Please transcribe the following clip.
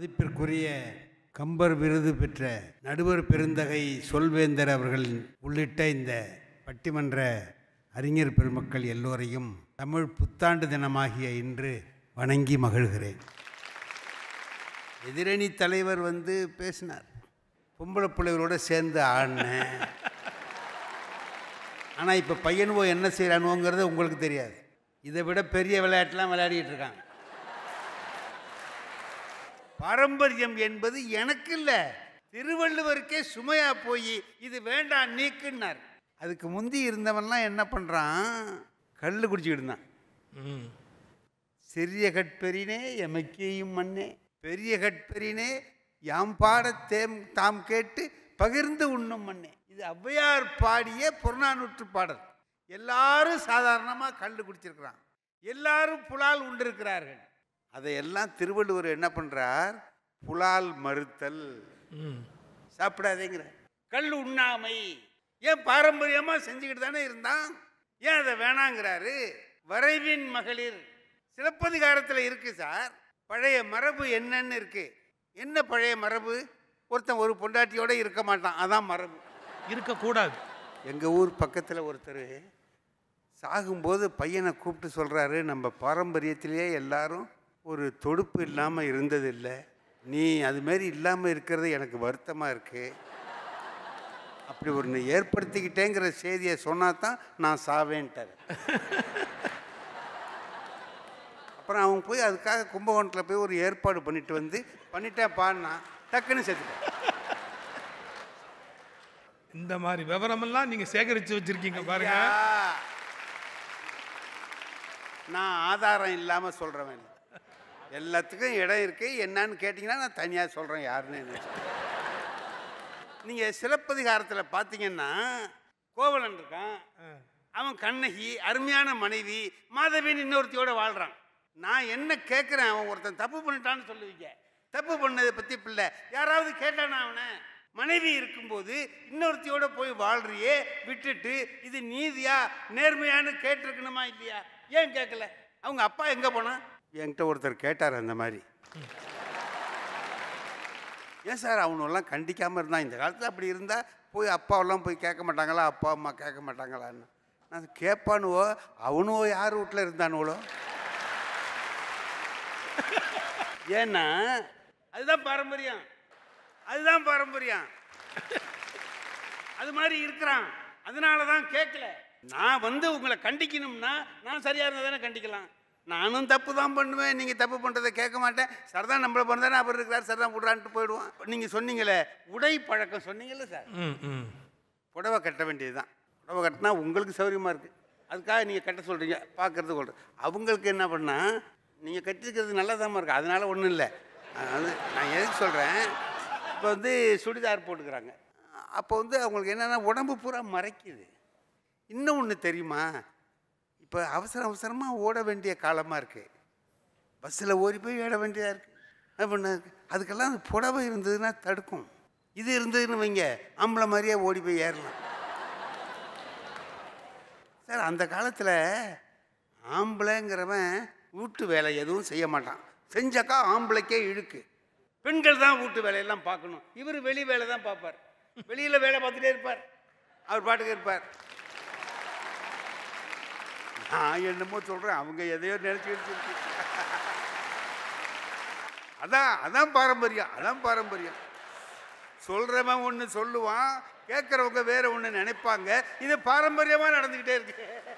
மதிப்பிற்குரிய கம்பர் விருது பெற்ற நடுவர் பெருந்தகை சொல்வேந்தர் அவர்கள் உள்ளிட்ட இந்த பட்டிமன்ற அறிஞர் பெருமக்கள் எல்லோரையும் தமிழ் புத்தாண்டு தினமாகிய இன்று வணங்கி மகிழ்கிறேன் எதிரணி தலைவர் வந்து பேசினார் பொம்பளை பிள்ளைகளோட சேர்ந்து ஆடினேன் ஆனால் இப்போ பையனுவோ என்ன செய்கிறானுவோங்கிறது உங்களுக்கு தெரியாது இதை விட பெரிய விளையாட்டுலாம் விளையாடிட்டு இருக்காங்க பாரம்பரியம் என்பது எனக்கு இல்லை திருவள்ளுவருக்கே சுமையா போய் இது வேண்டாம் நீக்குன்னார் அதுக்கு முந்தி இருந்தவன்லாம் என்ன பண்ணுறான் கல் குடிச்சிக்கிட்டு இருந்தான் ம் சிறிய கட்பெறினே எமக்கேயும் மண்ணே பெரிய கட்பெறினே யாம் பாட தேம் தாம் கேட்டு பகிர்ந்து உண்ணும் மண்ணே இது ஔவையார் பாடிய புறநானூற்று பாடல் எல்லாரும் சாதாரணமாக கல் குடிச்சிருக்கிறான் எல்லாரும் புலால் உண்டிருக்கிறார்கள் அதையெல்லாம் திருவள்ளுவர் என்ன பண்ணுறார் புலால் மறுத்தல் ம் சாப்பிடாதேங்கிற கல் உண்ணாமை ஏன் பாரம்பரியமாக செஞ்சுக்கிட்டு தானே இருந்தான் ஏன் அதை வேணாங்கிறாரு வரைவின் மகளிர் சிலப்பதிகாரத்தில் இருக்கு சார் பழைய மரபு என்னன்னு இருக்கு என்ன பழைய மரபு ஒருத்தன் ஒரு பொண்டாட்டியோட இருக்க மாட்டான் அதான் மரபு இருக்கக்கூடாது எங்கள் ஊர் பக்கத்தில் ஒருத்தர் சாகும்போது பையனை கூப்பிட்டு சொல்கிறாரு நம்ம பாரம்பரியத்திலேயே எல்லாரும் ஒரு தொடுப்பு இல்லாமல் இருந்ததில்லை நீ அதுமாரி இல்லாமல் இருக்கிறது எனக்கு வருத்தமாக இருக்குது அப்படி ஒன்று ஏற்படுத்திக்கிட்டேங்கிற செய்தியை சொன்னா தான் நான் சாவேன்ட்டார் அப்புறம் அவன் போய் அதுக்காக கும்பகோணத்தில் போய் ஒரு ஏற்பாடு பண்ணிட்டு வந்து பண்ணிட்டேன் பாடினா டக்குன்னு செத்துட்டேன் இந்த மாதிரி விவரமெல்லாம் நீங்க சேகரிச்சு வச்சிருக்கீங்க பாருங்க ஐயா, நான் ஆதாரம் இல்லாமல் சொல்கிறவன் எல்லாத்துக்கும் இடம் இருக்கு என்னன்னு கேட்டிங்கன்னா நான் தனியாக சொல்கிறேன் யாருன்னு என்ன நீங்கள் சிலப்பதிகாரத்தில் பார்த்தீங்கன்னா கோவலன் இருக்கான் அவன் கண்ணகி அருமையான மனைவி மாதவின்னு இன்னொருத்தியோட வாழ்கிறான் நான் என்ன கேட்குறேன் அவன் ஒருத்தன் தப்பு பண்ணிட்டான்னு சொல்லுவீங்க தப்பு பண்ணதை பற்றி பிள்ளை யாராவது கேட்டானா அவனை மனைவி இருக்கும்போது இன்னொருத்தியோட போய் வாழ்றியே விட்டுட்டு இது நீதியா நேர்மையான்னு கேட்டிருக்கணுமா இல்லையா ஏன் கேட்கல அவங்க அப்பா எங்கே போனான் என்கிட்ட ஒருத்தர் கேட்டார் அந்த மாதிரி ஏன் சார் அவனெல்லாம் கண்டிக்காமல் இருந்தான் இந்த காலத்தில் அப்படி இருந்தால் போய் அப்பாவெல்லாம் போய் கேட்க மாட்டாங்களா அப்பா அம்மா கேட்க மாட்டாங்களான்னு நான் கேட்பானுவோ அவனுவோ யார் வீட்டில் இருந்தானுவோ ஏன்னா அதுதான் பாரம்பரியம் அதுதான் பாரம்பரியம் அது மாதிரி இருக்கிறான் அதனால தான் கேட்கல நான் வந்து உங்களை கண்டிக்கணும்னா நான் சரியாக இருந்தால் தானே கண்டிக்கலாம் நானும் தப்பு தான் பண்ணுவேன் நீங்கள் தப்பு பண்ணுறதை கேட்க மாட்டேன் சரிதான் நம்மளை பண்ணதானே அவர் இருக்கிறார் சரிதான் விட்றான்ட்டு போயிடுவான் நீங்கள் சொன்னீங்களே உடை பழக்கம் சொன்னீங்கல்ல சார் ம் ம் புடவை கட்ட வேண்டியது தான் புடவை கட்டினா உங்களுக்கு சௌகரியமாக இருக்குது அதுக்காக நீங்கள் கட்ட சொல்கிறீங்க பார்க்குறது கொள்ற அவங்களுக்கு என்ன பண்ணால் நீங்கள் கட்டிருக்கிறது நல்லதாம்மா இருக்குது அதனால ஒன்றும் இல்லை அது நான் எதுக்கு சொல்கிறேன் இப்போ வந்து சுடிதார் போட்டுக்கிறாங்க அப்போ வந்து அவங்களுக்கு என்னென்னா உடம்பு பூரா மறைக்குது இன்னும் ஒன்று தெரியுமா இப்போ அவசர அவசரமாக ஓட வேண்டிய காலமாக இருக்குது பஸ்ஸில் ஓடி போய் ஏட வேண்டியதாக இருக்குது அப்படின்னு அதுக்கெல்லாம் அந்த புடவை இருந்ததுன்னா தடுக்கும் இது இருந்ததுன்னு வைங்க ஆம்பளை மாதிரியே ஓடி போய் ஏறலாம் சார் அந்த காலத்தில் ஆம்பளைங்கிறவன் வீட்டு வேலை எதுவும் செய்ய மாட்டான் செஞ்சாக்கா ஆம்பளைக்கே இழுக்கு பெண்கள் தான் வீட்டு வேலையெல்லாம் பார்க்கணும் இவர் வெளி வேலை தான் பார்ப்பார் வெளியில் வேலை பார்த்துட்டே இருப்பார் அவர் பாட்டுக்கு இருப்பார் நான் என்னமோ சொல்கிறேன் அவங்க எதையோ நினச்சிக்கிட்டு இருக்கு. அதான் அதான் பாரம்பரியம் அதான் பாரம்பரியம் சொல்கிறவன் ஒன்று சொல்லுவான் கேட்குறவங்க வேற ஒன்று நினைப்பாங்க இது பாரம்பரியமாக நடந்துக்கிட்டே இருக்கு